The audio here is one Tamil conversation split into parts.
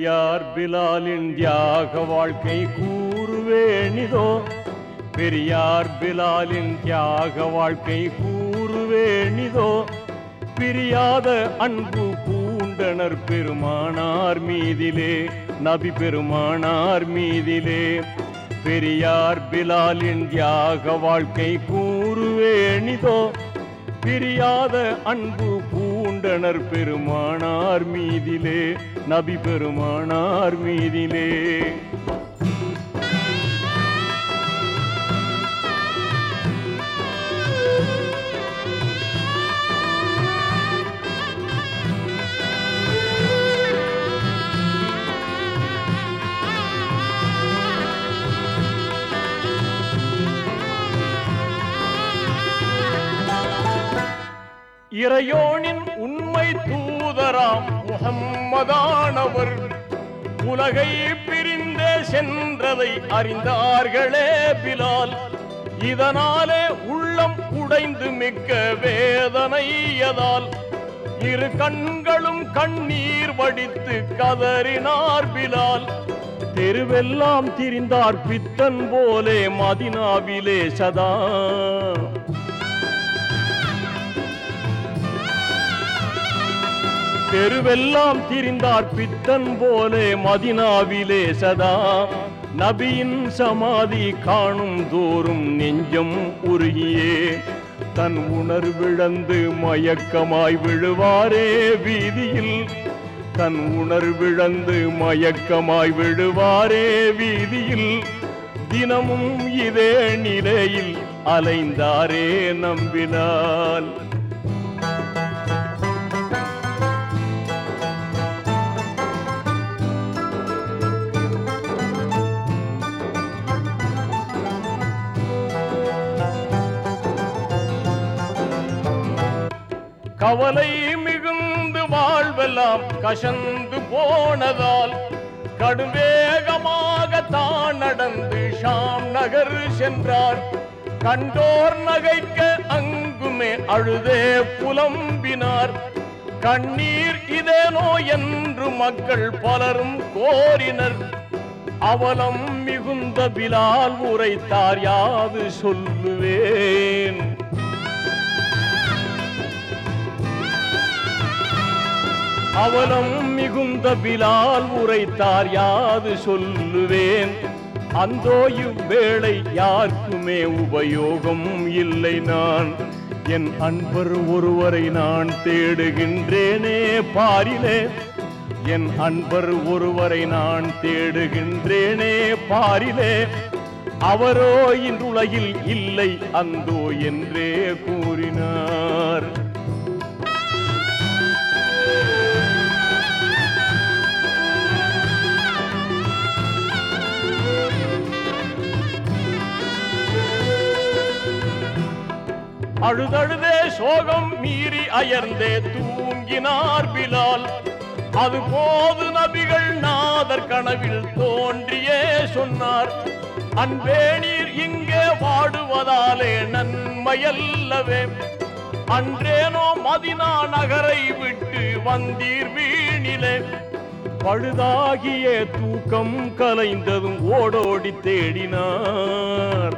பெரியார் பிலாலின் தியாக வாழ்க்கை கூறுவேணிதோ பெரியார் பிலாலின் தியாக வாழ்க்கை கூறுவேணிதோ பிரியாத அன்பு பூண்டனர் பெருமானார் மீதிலே நபி பெருமானார் மீதிலே பெரியார் பிலாலின் தியாக வாழ்க்கை கூறுவேணிதோ பிரியாத அன்பு பூண்டனர் பெருமானார் மீதிலே நபி பெருமானார் மீதிலே இறையோனின் உண்மை தூதராம் முகம்மதானவர் உலகை பிரிந்தே சென்றதை அறிந்தார்களே பிலால் இதனாலே உள்ளம் உடைந்து மிக்க வேதனையதால் இரு கண்களும் கண்ணீர் வடித்து கதறினார் பிலால் தெருவெல்லாம் திரிந்தார் பித்தன் போலே மதினாவிலே சதா தெருவெல்லாம் திரிந்தார் பித்தன் போலே மதினாவிலே சதா நபியின் சமாதி காணும் தோறும் நெஞ்சம் உருகியே தன் உணர்விழந்து மயக்கமாய் விழுவாரே வீதியில் தன் உணர்விழந்து மயக்கமாய் விழுவாரே வீதியில் தினமும் இதே நிலையில் அலைந்தாரே நம்பினால் கவலை மிகுந்து வாழ்வெல்லாம் கசந்து போனதால் கடுவேகமாக தான் நடந்து ஷாம் நகர் சென்றார் கண்டோர் நகைக்க அங்குமே அழுதே புலம்பினார் கண்ணீர் இதேனோ என்று மக்கள் பலரும் கோரினர் அவலம் மிகுந்த பிலால் உரைத்தார் யாது சொல்லுவேன் அவலம் மிகுந்த பிலால் உரைத்தார் யாது சொல்லுவேன் அந்தோ இவ்வேளை யாருக்குமே உபயோகம் இல்லை நான் என் அன்பர் ஒருவரை நான் தேடுகின்றேனே பாரிலே என் அன்பர் ஒருவரை நான் தேடுகின்றேனே பாரிலே அவரோ இன்றுலகில் இல்லை அந்தோ என்றே கூறினார் அழுதழுதே சோகம் மீறி அயர்ந்தே தூங்கினார் பிலால் அது போது நபிகள் நாதர் கனவில் தோன்றியே சொன்னார் அன்பே நீர் இங்கே வாடுவதாலே நன்மையல்லவே அன்றேனோ மதினா நகரை விட்டு வந்தீர் வீணிலே பழுதாகிய தூக்கம் கலைந்ததும் ஓடோடி தேடினார்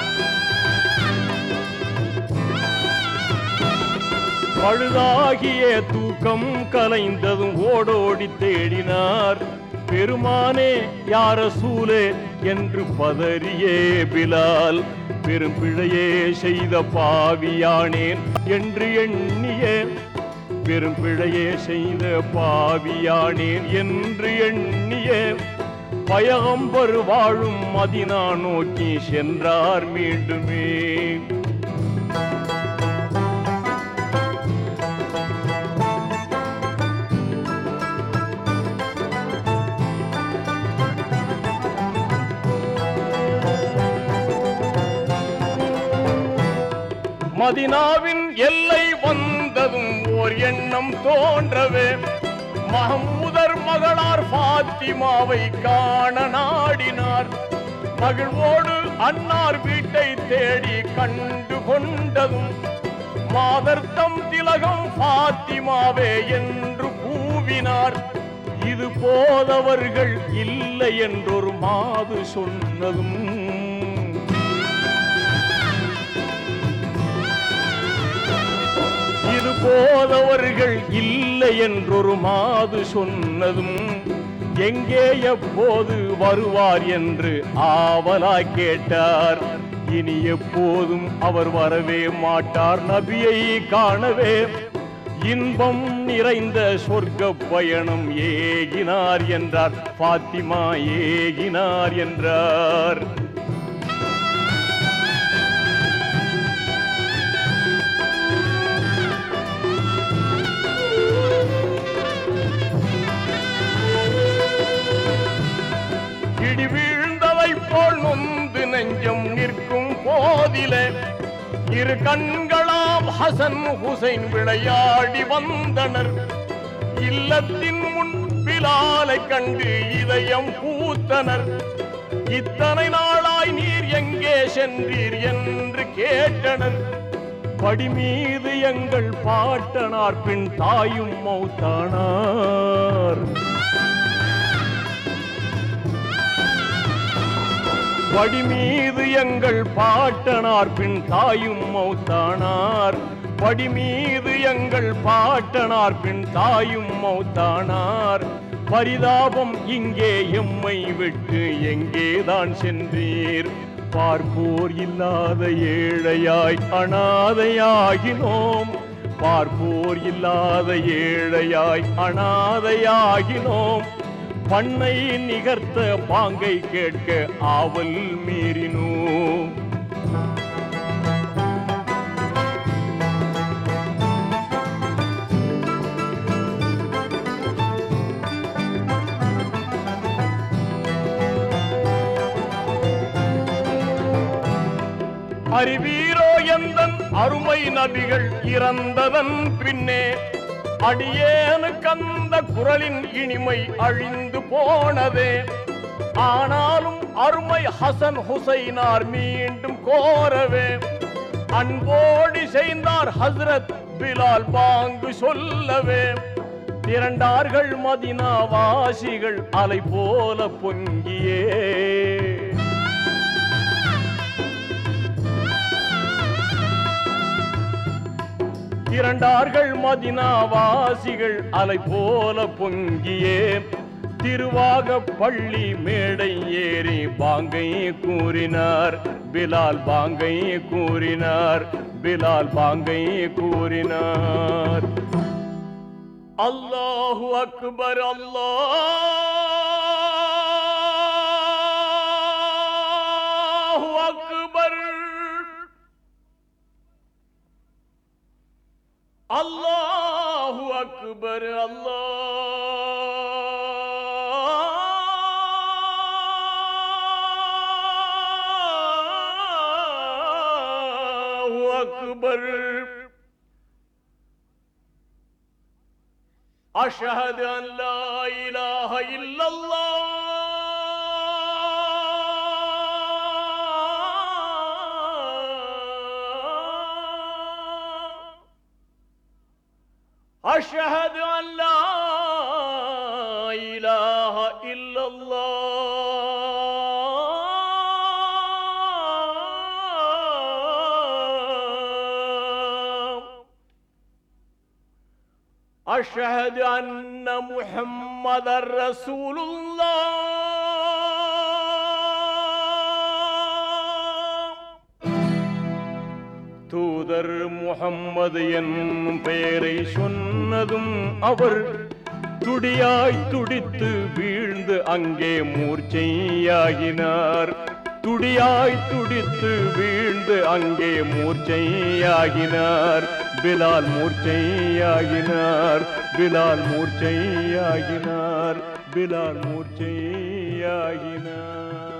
பழுதாகிய தூக்கம் கலைந்ததும் ஓடோடி தேடினார் பெருமானே யார சூலே என்று பதறியே பிலால் பெரும் பிழையே செய்த பாவியானேன் என்று எண்ணியே பெரும் பிழையே செய்த பாவியானேன் என்று எண்ணியே பயகம்பர் வாழும் மதினா நோக்கி சென்றார் மீண்டுமே மதினாவின் எல்லை வந்ததும் ஓர் எண்ணம் தோன்றவே மஹமூதர் மகளார் பாத்திமாவை காண நாடினார் மகிழ்வோடு அன்னார் வீட்டை தேடி கண்டு கொண்டதும் மாதர்த்தம் திலகம் பாத்திமாவே என்று கூவினார் இது போதவர்கள் இல்லை என்றொரு மாது சொன்னதும் இது போதவர்கள் இல்லை என்றொரு மாது சொன்னதும் எங்கே எப்போது வருவார் என்று ஆவலாய் கேட்டார் இனி எப்போதும் அவர் வரவே மாட்டார் நபியை காணவே இன்பம் நிறைந்த சொர்க்க பயணம் ஏகினார் என்றார் பாத்திமா ஏகினார் என்றார் இடி வீழ்ந்ததை போல் நொந்து நெஞ்சம் நிற்கும் போதிலே இரு கண்களாம் ஹசன் ஹுசைன் விளையாடி வந்தனர் இல்லத்தின் முன் பிலாலை கண்டு இதயம் பூத்தனர் இத்தனை நாளாய் நீர் எங்கே சென்றீர் என்று கேட்டனர் படி மீது எங்கள் பாட்டனார் பின் தாயும் மௌத்தானார் படி மீது எங்கள் பாட்டனார் பின் தாயும் மௌத்தானார் படி மீது எங்கள் பாட்டனார் பின் தாயும் மௌத்தானார் பரிதாபம் இங்கே எம்மை விட்டு எங்கேதான் சென்றீர் பார்ப்போர் இல்லாத ஏழையாய் அனாதையாகினோம் பார்ப்போர் இல்லாத ஏழையாய் அனாதையாகினோம் பண்ணை நிகர்த்த பாங்கை கேட்க ஆவல் மீறினோம் அறிவீரோ எந்தன் அருமை நபிகள் இறந்ததன் பின்னே அடியேனுக்கு அந்த குரலின் இனிமை அழிந்து போனதே ஆனாலும் அருமை ஹசன் ஹுசைனார் மீண்டும் கோரவே அன்போடி செய்தார் ஹஸ்ரத் பிலால் பாங்கு சொல்லவே திரண்டார்கள் மதினா வாசிகள் அலை போல பொங்கியே திரண்டார்கள் மதினாவாசிகள் அலை போல பொங்கியே திருவாக பள்ளி மேடை ஏறி பாங்கை கூறினார் பிலால் பாங்கை கூறினார் பிலால் பாங்கை கூறினார் அல்லாஹு அக்பர் அல்லாஹு அக்பர் அல்லாஹு அக்பர் அல்லாஹு அக்பர் அஷ்ஹது அன் லா இலாஹ இல்லல்லாஹ் أشهد أن لا إله إلا الله أشهد أن محمد رسول الله தூதர் முகம்மது என்னும் பெயரை சொன்னதும் அவர் துடியாய் துடித்து வீழ்ந்து அங்கே மூர்ச்சையாகினார் துடியாய் துடித்து வீழ்ந்து அங்கே மூர்ச்சையாகினார் பிலால் மூர்ச்சையாகினார் பிலால் மூர்ச்சையாகினார் பிலால் மூர்ச்சையாகினார்